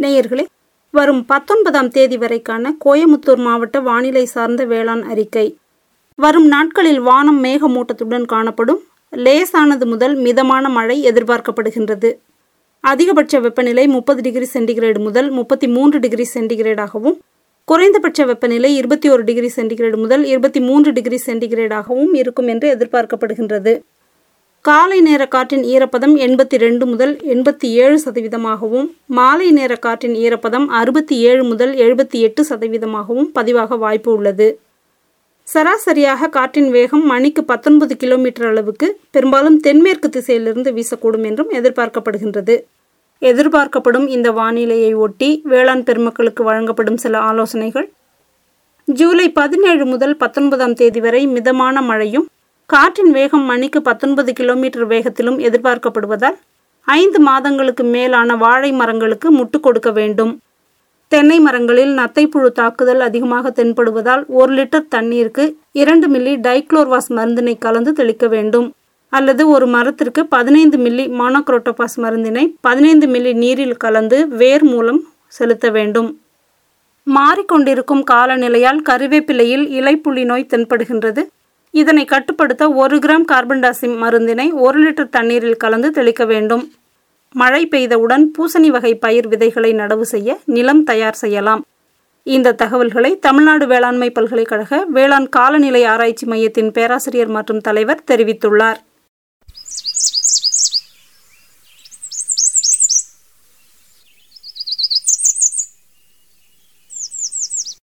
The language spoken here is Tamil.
நேயர்களே வரும் பத்தொன்பதாம் தேதி வரைக்கான கோயமுத்தூர் மாவட்ட வானிலை சார்ந்த வேளாண் அறிக்கை வரும் நாட்களில் வானம் மேகமூட்டத்துடன் காணப்படும் லேசானது முதல் மிதமான மழை எதிர்பார்க்கப்படுகின்றது அதிகபட்ச வெப்பநிலை முப்பது டிகிரி சென்டிகிரேடு முதல் முப்பத்தி மூன்று டிகிரி சென்டிகிரேடாகவும் குறைந்தபட்ச வெப்பநிலை இருபத்தி ஒரு டிகிரி சென்டிகிரேடு முதல் இருபத்தி மூன்று டிகிரி சென்டிகிரேடாகவும் இருக்கும் என்று எதிர்பார்க்கப்படுகின்றது காலை நேர காற்றின் ஈரப்பதம் எண்பத்தி ரெண்டு முதல் எண்பத்தி ஏழு சதவீதமாகவும் மாலை நேர காற்றின் ஈரப்பதம் அறுபத்தி ஏழு முதல் எழுபத்தி எட்டு சதவீதமாகவும் பதிவாக வாய்ப்பு உள்ளது சராசரியாக காற்றின் வேகம் மணிக்கு பத்தொன்பது கிலோமீட்டர் அளவுக்கு பெரும்பாலும் தென்மேற்கு திசையிலிருந்து வீசக்கூடும் என்றும் எதிர்பார்க்கப்படுகின்றது எதிர்பார்க்கப்படும் இந்த வானிலையை ஒட்டி வேளாண் பெருமக்களுக்கு வழங்கப்படும் சில ஆலோசனைகள் ஜூலை பதினேழு முதல் பத்தொன்பதாம் தேதி வரை மிதமான மழையும் காற்றின் வேகம் மணிக்கு பத்தொன்பது கிலோமீட்டர் வேகத்திலும் எதிர்பார்க்கப்படுவதால் ஐந்து மாதங்களுக்கு மேலான வாழை மரங்களுக்கு முட்டு கொடுக்க வேண்டும் தென்னை மரங்களில் நத்தைப்புழு தாக்குதல் அதிகமாக தென்படுவதால் ஒரு லிட்டர் தண்ணீருக்கு இரண்டு மில்லி டைக்ளோர்வாஸ் மருந்தினை கலந்து தெளிக்க வேண்டும் அல்லது ஒரு மரத்திற்கு பதினைந்து மில்லி மானோக்ரோட்டோபாஸ் மருந்தினை பதினைந்து மில்லி நீரில் கலந்து வேர் மூலம் செலுத்த வேண்டும் மாறிக்கொண்டிருக்கும் காலநிலையால் கருவேப்பிலையில் இலைப்புள்ளி நோய் தென்படுகின்றது இதனை கட்டுப்படுத்த ஒரு கிராம் கார்பன் டாசிம் மருந்தினை ஒரு லிட்டர் தண்ணீரில் கலந்து தெளிக்க வேண்டும் மழை பெய்தவுடன் பூசணி வகை பயிர் விதைகளை நடவு செய்ய நிலம் தயார் செய்யலாம் இந்த தகவல்களை தமிழ்நாடு வேளாண்மை பல்கலைக்கழக வேளாண் காலநிலை ஆராய்ச்சி மையத்தின் பேராசிரியர் மற்றும் தலைவர் தெரிவித்துள்ளார்